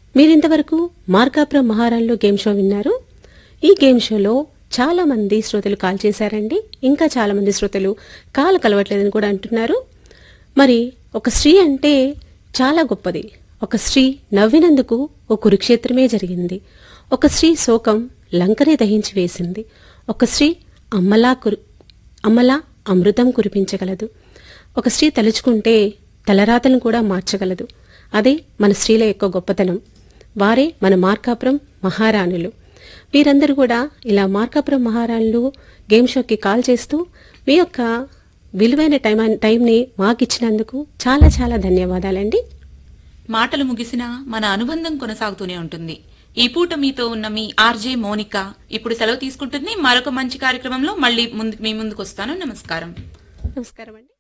మీరింతవరకు Markapuram మహారాణిలో game show విన్నారు ఈ గేమ్ షోలో చాలా మంది శ్రోతలు కాల్ చేశారండి ఇంకా చాలా మంది శ్రోతలు కాల్ కలవట్లేదని కూడా అంటున్నారు మరి ఒక స్త్రీ అంటే చాలా గొప్పది ఒక స్త్రీ నవ్వినందుకు ఓ కురుక్షేత్రమే జరిగింది ఒక స్త్రీ శోకం లంకనే దహించి వేసింది ఒక స్త్రీ అమ్మలా కురు అమ్మలా అమృతం కురిపించగలదు ఒక స్త్రీ తలుచుకుంటే తలరాతలను కూడా మార్చగలదు అదే మన స్త్రీల యొక్క గొప్పతనం వారే మన మార్కాపురం మహారాణులు వీరందరూ కూడా ఇలా మార్కాపురం మహారాణులు గేమ్ షోకి కాల్ చేస్తూ మీ యొక్క విలువైన టైం టైంని మాకిచ్చినందుకు చాలా చాలా ధన్యవాదాలండి మాటలు ముగిసినా మన అనుబంధం కొనసాగుతూనే ఉంటుంది ఈ పూట మీతో ఉన్న మీ ఆర్జే మోనిక ఇప్పుడు సెలవు తీసుకుంటుంది మరొక మంచి కార్యక్రమంలో మళ్ళీ ముందు మీ ముందుకు వస్తాను నమస్కారం నమస్కారం అండి